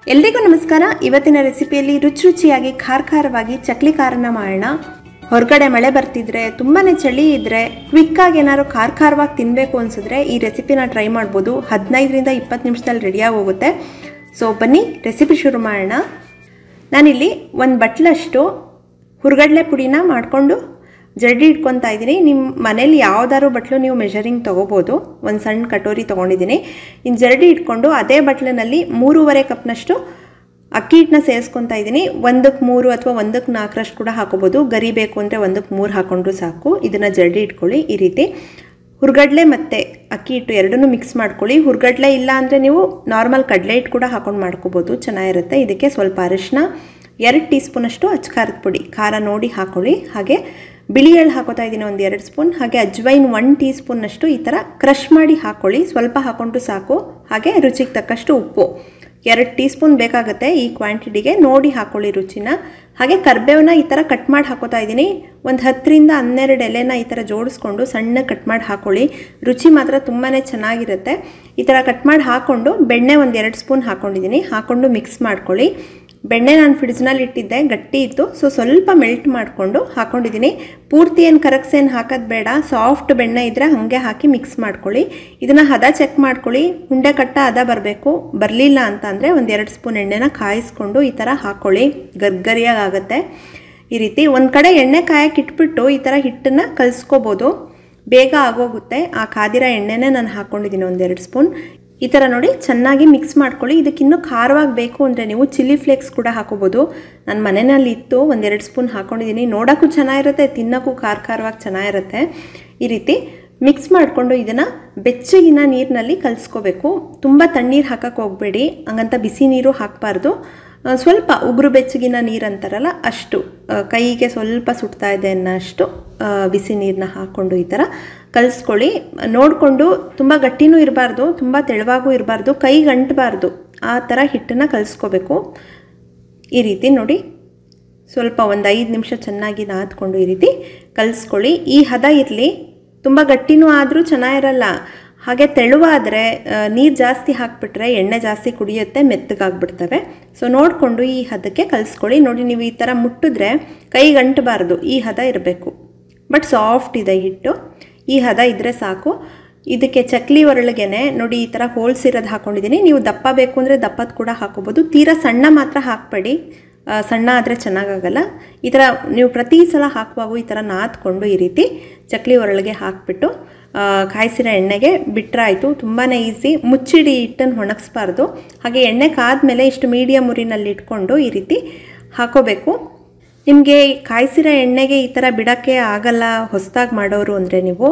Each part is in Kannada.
ಎಲ್ರಿಗೂ ನಮಸ್ಕಾರ ಇವತ್ತಿನ ರೆಸಿಪಿಯಲ್ಲಿ ರುಚಿ ರುಚಿಯಾಗಿ ಖಾರ ಖಾರವಾಗಿ ಚಕ್ಲಿ ಖಾರನ ಮಾಡೋಣ ಹೊರಗಡೆ ಮಳೆ ಬರ್ತಿದ್ರೆ ತುಂಬಾ ಚಳಿ ಇದ್ದರೆ ಕ್ವಿಕ್ಕಾಗಿ ಏನಾದ್ರು ಖಾರ ಖಾರವಾಗಿ ತಿನ್ನಬೇಕು ಅನ್ಸಿದ್ರೆ ಈ ರೆಸಿಪಿನ ಟ್ರೈ ಮಾಡ್ಬೋದು ಹದಿನೈದರಿಂದ ಇಪ್ಪತ್ತು ನಿಮಿಷದಲ್ಲಿ ರೆಡಿಯಾಗಿ ಹೋಗುತ್ತೆ ಸೊ ಬನ್ನಿ ರೆಸಿಪಿ ಶುರು ಮಾಡೋಣ ನಾನಿಲ್ಲಿ ಒಂದು ಬಟ್ಲಷ್ಟು ಹುರ್ಗಡ್ಲೆ ಪುಡಿನ ಮಾಡಿಕೊಂಡು ಜರಡಿ ಇಟ್ಕೊತಾ ಇದ್ದೀನಿ ನಿಮ್ಮ ಮನೇಲಿ ಯಾವ್ದಾದ್ರು ಬಟ್ಲು ನೀವು ಮೆಷರಿಂಗ್ ತೊಗೋಬೋದು ಒಂದು ಸಣ್ಣ ಕಟೋರಿ ತೊಗೊಂಡಿದ್ದೀನಿ ಇನ್ನು ಜರಡಿ ಇಟ್ಕೊಂಡು ಅದೇ ಬಟ್ಲಿನಲ್ಲಿ ಮೂರುವರೆ ಕಪ್ನಷ್ಟು ಅಕ್ಕಿ ಹಿಟ್ಟನ್ನ ಸೇರಿಸ್ಕೊತಾ ಇದ್ದೀನಿ ಒಂದಕ್ಕೆ ಮೂರು ಅಥವಾ ಒಂದಕ್ಕೆ ನಾಲ್ಕರಷ್ಟು ಕೂಡ ಹಾಕೋಬೋದು ಗರಿ ಬೇಕು ಅಂದರೆ ಒಂದಕ್ಕೆ ಮೂರು ಹಾಕೊಂಡ್ರು ಸಾಕು ಇದನ್ನು ಜರಡಿ ಇಟ್ಕೊಳ್ಳಿ ಈ ರೀತಿ ಹುರ್ಗಡ್ಲೆ ಮತ್ತು ಅಕ್ಕಿ ಹಿಟ್ಟು ಎರಡನ್ನೂ ಮಿಕ್ಸ್ ಮಾಡ್ಕೊಳ್ಳಿ ಹುರ್ಗಡ್ಲೆ ಇಲ್ಲ ಅಂದರೆ ನೀವು ನಾರ್ಮಲ್ ಕಡಲೆ ಹಿಟ್ಟು ಕೂಡ ಹಾಕೊಂಡು ಮಾಡ್ಕೋಬೋದು ಚೆನ್ನಾಗಿರುತ್ತೆ ಇದಕ್ಕೆ ಸ್ವಲ್ಪ ಅರಿಶಿನ ಎರಡು ಟೀ ಸ್ಪೂನಷ್ಟು ಅಚ್ಕಾರದ ಪುಡಿ ಖಾರ ನೋಡಿ ಹಾಕೊಳ್ಳಿ ಹಾಗೆ ಬಿಳಿ ಎಳ್ಳು ಹಾಕೋತಾ ಇದ್ದೀನಿ ಒಂದು ಎರಡು ಸ್ಪೂನ್ ಹಾಗೆ ಅಜ್ವೈನ್ ಒನ್ ಟೀ ಸ್ಪೂನ್ನಷ್ಟು ಈ ಥರ ಕ್ರಷ್ ಮಾಡಿ ಹಾಕೊಳ್ಳಿ ಸ್ವಲ್ಪ ಹಾಕೊಂಡ್ರು ಸಾಕು ಹಾಗೆ ರುಚಿಗೆ ತಕ್ಕಷ್ಟು ಉಪ್ಪು ಎರಡು ಟೀ ಸ್ಪೂನ್ ಬೇಕಾಗುತ್ತೆ ಈ ಕ್ವಾಂಟಿಟಿಗೆ ನೋಡಿ ಹಾಕೊಳ್ಳಿ ರುಚಿನ ಹಾಗೆ ಕರ್ಬೇವನ್ನ ಈ ಥರ ಕಟ್ ಮಾಡಿ ಹಾಕೋತಾ ಇದ್ದೀನಿ ಒಂದು ಹತ್ತರಿಂದ ಹನ್ನೆರಡು ಎಲೆನ ಈ ಥರ ಜೋಡಿಸ್ಕೊಂಡು ಸಣ್ಣ ಕಟ್ ಮಾಡಿ ಹಾಕೊಳ್ಳಿ ರುಚಿ ಮಾತ್ರ ತುಂಬಾ ಚೆನ್ನಾಗಿರುತ್ತೆ ಈ ಥರ ಕಟ್ ಮಾಡಿ ಹಾಕ್ಕೊಂಡು ಬೆಣ್ಣೆ ಒಂದು ಎರಡು ಸ್ಪೂನ್ ಹಾಕ್ಕೊಂಡಿದ್ದೀನಿ ಹಾಕ್ಕೊಂಡು ಮಿಕ್ಸ್ ಮಾಡ್ಕೊಳ್ಳಿ ಬೆಣ್ಣೆ ನಾನು ಫ್ರಿಡ್ಜ್ನಲ್ಲಿ ಇಟ್ಟಿದ್ದೆ ಗಟ್ಟಿ ಇತ್ತು ಸೊ ಸ್ವಲ್ಪ ಮೆಲ್ಟ್ ಮಾಡಿಕೊಂಡು ಹಾಕ್ಕೊಂಡಿದ್ದೀನಿ ಪೂರ್ತಿ ಏನು ಕರಗ್ಸೇನು ಹಾಕೋದು ಬೇಡ ಸಾಫ್ಟ್ ಬೆಣ್ಣೆ ಇದ್ದರೆ ಹಾಗೆ ಹಾಕಿ ಮಿಕ್ಸ್ ಮಾಡ್ಕೊಳ್ಳಿ ಇದನ್ನು ಹದ ಚೆಕ್ ಮಾಡ್ಕೊಳ್ಳಿ ಉಂಡೆ ಕಟ್ಟ ಹದ ಬರಬೇಕು ಬರಲಿಲ್ಲ ಅಂತ ಅಂದರೆ ಒಂದು ಎರಡು ಸ್ಪೂನ್ ಎಣ್ಣೆನ ಕಾಯಿಸ್ಕೊಂಡು ಈ ಥರ ಹಾಕ್ಕೊಳ್ಳಿ ಗರ್ಗರಿಯಾಗಿ ಆಗುತ್ತೆ ಈ ರೀತಿ ಒಂದು ಕಡೆ ಎಣ್ಣೆ ಕಾಯಕ್ಕೆ ಇಟ್ಬಿಟ್ಟು ಈ ಥರ ಹಿಟ್ಟನ್ನು ಕಲಿಸ್ಕೋಬೋದು ಬೇಗ ಆಗೋಗುತ್ತೆ ಆ ಕಾದಿರೋ ಎಣ್ಣೆನೇ ನಾನು ಹಾಕ್ಕೊಂಡಿದ್ದೀನಿ ಒಂದೆರಡು ಸ್ಪೂನ್ ಈ ಥರ ನೋಡಿ ಚೆನ್ನಾಗಿ ಮಿಕ್ಸ್ ಮಾಡ್ಕೊಳ್ಳಿ ಇದಕ್ಕಿನ್ನೂ ಖಾರವಾಗಿ ಬೇಕು ಅಂದರೆ ನೀವು ಚಿಲ್ಲಿ ಫ್ಲೇಕ್ಸ್ ಕೂಡ ಹಾಕೋಬೋದು ನನ್ನ ಮನೆಯಲ್ಲಿ ಇತ್ತು ಒಂದೆರಡು ಸ್ಪೂನ್ ಹಾಕ್ಕೊಂಡಿದ್ದೀನಿ ನೋಡೋಕ್ಕೂ ಚೆನ್ನಾಗಿರುತ್ತೆ ತಿನ್ನೋಕ್ಕೂ ಖಾರ ಖಾರವಾಗಿ ಚೆನ್ನಾಗಿರುತ್ತೆ ಈ ರೀತಿ ಮಿಕ್ಸ್ ಮಾಡಿಕೊಂಡು ಇದನ್ನು ಬೆಚ್ಚಗಿನ ನೀರಿನಲ್ಲಿ ಕಲಿಸ್ಕೋಬೇಕು ತುಂಬ ತಣ್ಣೀರು ಹಾಕಕ್ಕೆ ಹೋಗಬೇಡಿ ಹಂಗಂತ ಬಿಸಿ ನೀರು ಹಾಕಬಾರ್ದು ಸ್ವಲ್ಪ ಉಗುರು ಬೆಚ್ಚಗಿನ ನೀರು ಅಂತಾರಲ್ಲ ಅಷ್ಟು ಕೈಗೆ ಸ್ವಲ್ಪ ಸುಡ್ತಾ ಇದೆ ಅನ್ನೋಷ್ಟು ಬಿಸಿ ನೀರನ್ನ ಹಾಕ್ಕೊಂಡು ಈ ಥರ ಕಲಿಸ್ಕೊಳ್ಳಿ ನೋಡಿಕೊಂಡು ತುಂಬ ಗಟ್ಟಿನೂ ಇರಬಾರ್ದು ತುಂಬ ತೆಳುವಾಗೂ ಇರಬಾರ್ದು ಕೈಗೆ ಅಂಟಬಾರ್ದು ಆ ಥರ ಹಿಟ್ಟನ್ನು ಕಲಿಸ್ಕೋಬೇಕು ಈ ರೀತಿ ನೋಡಿ ಸ್ವಲ್ಪ ಒಂದು ಐದು ನಿಮಿಷ ಚೆನ್ನಾಗಿ ನಾದ್ಕೊಂಡು ಈ ರೀತಿ ಕಲಿಸ್ಕೊಳ್ಳಿ ಈ ಹದ ಇರಲಿ ತುಂಬ ಗಟ್ಟಿನೂ ಆದರೂ ಚೆನ್ನಾಗಿರಲ್ಲ ಹಾಗೆ ತೆಳುವಾದರೆ ನೀರು ಜಾಸ್ತಿ ಹಾಕಿಬಿಟ್ರೆ ಎಣ್ಣೆ ಜಾಸ್ತಿ ಕುಡಿಯುತ್ತೆ ಮೆತ್ತಗಾಗ್ಬಿಡ್ತವೆ ಸೊ ನೋಡಿಕೊಂಡು ಈ ಹದಕ್ಕೆ ಕಲಿಸ್ಕೊಳ್ಳಿ ನೋಡಿ ನೀವು ಈ ಥರ ಮುಟ್ಟಿದ್ರೆ ಕೈಗೆ ಅಂಟಬಾರ್ದು ಈ ಹದ ಇರಬೇಕು ಬಟ್ ಸಾಫ್ಟ್ ಇದೆ ಹಿಟ್ಟು ಈ ಹದ ಇದ್ದರೆ ಸಾಕು ಇದಕ್ಕೆ ಚಕ್ಲಿ ಒರಳಿಗೆನೆ ನೋಡಿ ಈ ಥರ ಹೋಲ್ಸ್ ಇರೋದು ಹಾಕ್ಕೊಂಡಿದ್ದೀನಿ ನೀವು ದಪ್ಪ ಬೇಕು ಅಂದರೆ ದಪ್ಪದ ಕೂಡ ಹಾಕೋಬೋದು ತೀರಾ ಸಣ್ಣ ಮಾತ್ರ ಹಾಕಬೇಡಿ ಸಣ್ಣ ಆದರೆ ಚೆನ್ನಾಗಾಗಲ್ಲ ಈ ಥರ ನೀವು ಪ್ರತಿ ಸಲ ಹಾಕುವಾಗ ಈ ಥರ ನಾದ್ಕೊಂಡು ಈ ರೀತಿ ಚಕ್ಲಿ ಒರಳಿಗೆ ಹಾಕಿಬಿಟ್ಟು ಕಾಯಿಸಿರೋ ಎಣ್ಣೆಗೆ ಬಿಟ್ಟರಾಯಿತು ತುಂಬಾ ಈಸಿ ಮುಚ್ಚಿಡಿ ಹಿಟ್ಟನ್ನು ಒಣಗಿಸ್ಬಾರ್ದು ಹಾಗೆ ಎಣ್ಣೆ ಕಾದ್ಮೇಲೆ ಇಷ್ಟು ಮೀಡಿಯಮ್ ಉರಿನಲ್ಲಿ ಇಟ್ಕೊಂಡು ಈ ರೀತಿ ಹಾಕೋಬೇಕು ನಿಮಗೆ ಕಾಯಿಸಿರೋ ಎಣ್ಣೆಗೆ ಈ ಥರ ಬಿಡೋಕ್ಕೆ ಆಗಲ್ಲ ಹೊಸದಾಗಿ ಮಾಡೋರು ಅಂದರೆ ನೀವು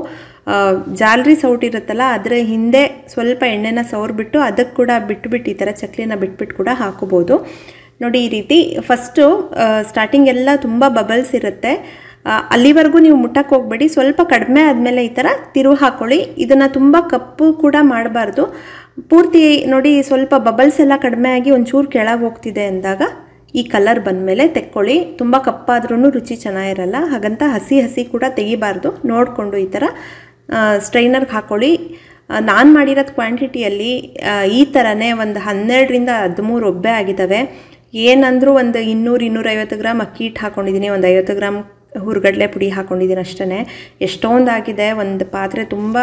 ಜಾಲ್ರಿ ಸೌಟ್ ಇರುತ್ತಲ್ಲ ಅದರ ಹಿಂದೆ ಸ್ವಲ್ಪ ಎಣ್ಣೆನ ಸವರ್ಬಿಟ್ಟು ಅದಕ್ಕೆ ಕೂಡ ಬಿಟ್ಬಿಟ್ಟು ಈ ಥರ ಚಕ್ಲಿನ ಬಿಟ್ಬಿಟ್ಟು ಕೂಡ ಹಾಕೋಬೋದು ನೋಡಿ ಈ ರೀತಿ ಫಸ್ಟು ಸ್ಟಾರ್ಟಿಂಗ್ ಎಲ್ಲ ತುಂಬ ಬಬಲ್ಸ್ ಇರುತ್ತೆ ಅಲ್ಲಿವರೆಗೂ ನೀವು ಮುಟ್ಟಕ್ಕೆ ಹೋಗಬೇಡಿ ಸ್ವಲ್ಪ ಕಡಿಮೆ ಆದಮೇಲೆ ಈ ಥರ ತಿರುವು ಹಾಕ್ಕೊಳ್ಳಿ ಇದನ್ನು ತುಂಬ ಕಪ್ಪು ಕೂಡ ಮಾಡಬಾರ್ದು ಪೂರ್ತಿ ನೋಡಿ ಸ್ವಲ್ಪ ಬಬಲ್ಸ್ ಎಲ್ಲ ಕಡಿಮೆ ಆಗಿ ಒಂಚೂರು ಕೆಳಗೆ ಹೋಗ್ತಿದೆ ಅಂದಾಗ ಈ ಕಲರ್ ಬಂದಮೇಲೆ ತೆಕ್ಕೊಳ್ಳಿ ತುಂಬ ಕಪ್ಪಾದ್ರೂ ರುಚಿ ಚೆನ್ನಾಗಿರಲ್ಲ ಹಾಗಂತ ಹಸಿ ಹಸಿ ಕೂಡ ತೆಗಿಬಾರ್ದು ನೋಡಿಕೊಂಡು ಈ ಥರ ಸ್ಟ್ರೈನರ್ಗೆ ಹಾಕ್ಕೊಳ್ಳಿ ನಾನು ಮಾಡಿರೋದು ಕ್ವಾಂಟಿಟಿಯಲ್ಲಿ ಈ ಥರನೇ ಒಂದು ಹನ್ನೆರಡರಿಂದ ಹದಿಮೂರು ಒಬ್ಬೆ ಆಗಿದ್ದಾವೆ ಏನಂದರೂ ಒಂದು ಇನ್ನೂರು ಇನ್ನೂರೈವತ್ತು ಗ್ರಾಮ್ ಅಕ್ಕಿ ಹಿಟ್ಟು ಹಾಕ್ಕೊಂಡಿದ್ದೀನಿ ಒಂದು ಐವತ್ತು ಗ್ರಾಮ್ ಹುರ್ಗಡ್ಲೆ ಪುಡಿ ಹಾಕ್ಕೊಂಡಿದ್ದೀನಿ ಅಷ್ಟೇ ಎಷ್ಟೊಂದು ಆಗಿದೆ ಒಂದು ಪಾತ್ರೆ ತುಂಬ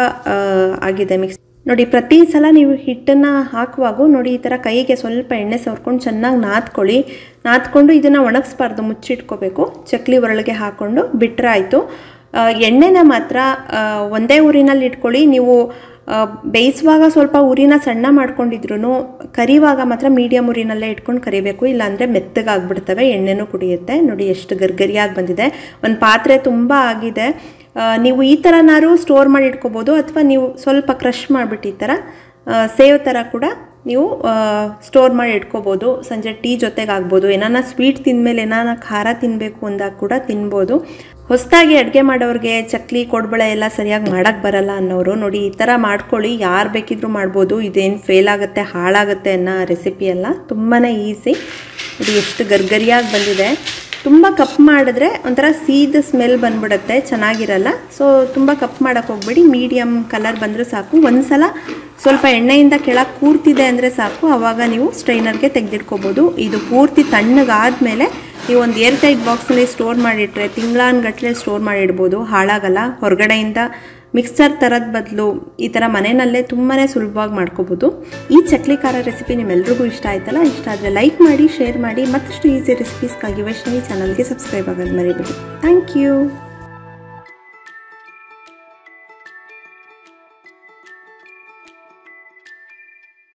ಆಗಿದೆ ಮಿಕ್ಸ್ ನೋಡಿ ಪ್ರತಿ ಸಲ ನೀವು ಹಿಟ್ಟನ್ನು ಹಾಕುವಾಗ ನೋಡಿ ಈ ಥರ ಕೈಗೆ ಸ್ವಲ್ಪ ಎಣ್ಣೆ ಸವರ್ಕೊಂಡು ಚೆನ್ನಾಗಿ ನಾದ್ಕೊಳ್ಳಿ ನಾದ್ಕೊಂಡು ಇದನ್ನು ಒಣಗಿಸ್ಬಾರ್ದು ಮುಚ್ಚಿಟ್ಕೋಬೇಕು ಚಕ್ಲಿ ಒರಳಿಗೆ ಹಾಕ್ಕೊಂಡು ಬಿಟ್ಟರೆ ಆಯಿತು ಎಣ್ಣೆನ ಮಾತ್ರ ಒಂದೇ ಊರಿನಲ್ಲಿ ಇಟ್ಕೊಳ್ಳಿ ನೀವು ಬೇಯಿಸುವಾಗ ಸ್ವಲ್ಪ ಉರಿನ ಸಣ್ಣ ಮಾಡ್ಕೊಂಡಿದ್ರು ಕರಿವಾಗ ಮಾತ್ರ ಮೀಡಿಯಮ್ ಉರಿನಲ್ಲೇ ಇಟ್ಕೊಂಡು ಕರಿಬೇಕು ಇಲ್ಲಾಂದರೆ ಮೆತ್ತಗಾಗ್ಬಿಡ್ತವೆ ಎಣ್ಣೆನೂ ಕುಡಿಯುತ್ತೆ ನೋಡಿ ಎಷ್ಟು ಗರ್ಗರಿಯಾಗಿ ಬಂದಿದೆ ಒಂದು ಪಾತ್ರೆ ತುಂಬ ಆಗಿದೆ ನೀವು ಈ ಥರನಾರು ಸ್ಟೋರ್ ಮಾಡಿ ಇಟ್ಕೋಬೋದು ಅಥವಾ ನೀವು ಸ್ವಲ್ಪ ಕ್ರಷ್ ಮಾಡಿಬಿಟ್ಟು ಈ ಥರ ಸೇವ್ ಥರ ಕೂಡ ನೀವು ಸ್ಟೋರ್ ಮಾಡಿ ಇಟ್ಕೋಬೋದು ಸಂಜೆ ಟೀ ಜೊತೆಗೆ ಆಗ್ಬೋದು ಏನಾನ ಸ್ವೀಟ್ ತಿಂದಮೇಲೆ ಏನಾನ ಖಾರ ತಿನ್ನಬೇಕು ಅಂದಾಗ ಕೂಡ ತಿನ್ಬೋದು ಹೊಸದಾಗಿ ಅಡುಗೆ ಮಾಡೋರಿಗೆ ಚಕ್ಲಿ ಕೊಡ್ಬಳೆ ಎಲ್ಲ ಸರಿಯಾಗಿ ಮಾಡೋಕ್ಕೆ ಬರಲ್ಲ ಅನ್ನೋರು ನೋಡಿ ಈ ಥರ ಮಾಡ್ಕೊಳ್ಳಿ ಯಾರು ಬೇಕಿದ್ರೂ ಮಾಡ್ಬೋದು ಇದೇನು ಫೇಲ್ ಆಗುತ್ತೆ ಹಾಳಾಗುತ್ತೆ ಅನ್ನೋ ರೆಸಿಪಿ ಎಲ್ಲ ತುಂಬಾ ಈಸಿ ಇದು ಎಷ್ಟು ಗರ್ಗರಿಯಾಗಿ ಬಂದಿದೆ ತುಂಬ ಕಪ್ ಮಾಡಿದ್ರೆ ಒಂಥರ ಸೀದ ಸ್ಮೆಲ್ ಬಂದ್ಬಿಡುತ್ತೆ ಚೆನ್ನಾಗಿರಲ್ಲ ಸೊ ತುಂಬ ಕಪ್ ಮಾಡೋಕ್ಕೆ ಹೋಗ್ಬೇಡಿ ಮೀಡಿಯಮ್ ಕಲರ್ ಬಂದರೆ ಸಾಕು ಒಂದ್ಸಲ ಸ್ವಲ್ಪ ಎಣ್ಣೆಯಿಂದ ಕೆಳಗೆ ಕೂರ್ತಿದೆ ಅಂದರೆ ಸಾಕು ಆವಾಗ ನೀವು ಸ್ಟ್ರೈನರ್ಗೆ ತೆಗೆದಿಟ್ಕೋಬೋದು ಇದು ಪೂರ್ತಿ ತಣ್ಣಗಾದ್ಮೇಲೆ ನೀವು ಒಂದು ಏರ್ ಟೈಟ್ ಬಾಕ್ಸಲ್ಲಿ ಸ್ಟೋರ್ ಮಾಡಿಟ್ರೆ ತಿಂಗಳಾನ್ಗಟ್ಲೆ ಸ್ಟೋರ್ ಮಾಡಿಡ್ಬೋದು ಹಾಳಾಗಲ್ಲ ಹೊರಗಡೆಯಿಂದ ಮಿಕ್ಸ್ಚರ್ ತರದ ಬದಲು ಈ ಥರ ಮನೆಯಲ್ಲೇ ತುಂಬಾ ಸುಲಭವಾಗಿ ಮಾಡ್ಕೋಬೋದು ಈ ಚಕ್ಲಿ ಖಾರ ರೆಸಿಪಿ ನಿಮ್ಮೆಲ್ರಿಗೂ ಇಷ್ಟ ಆಯ್ತಲ್ಲ ಇಷ್ಟ ಆದರೆ ಲೈಕ್ ಮಾಡಿ ಶೇರ್ ಮಾಡಿ ಮತ್ತಷ್ಟು ಈಸಿ ರೆಸಿಪೀಸ್ಗಾಗಿ ವೈಷ್ಣವಿ ಚಾನಲ್ಗೆ ಸಬ್ಸ್ಕ್ರೈಬ್ ಆಗೋದು ಮರಿಬೇಡಿ ಥ್ಯಾಂಕ್ ಯು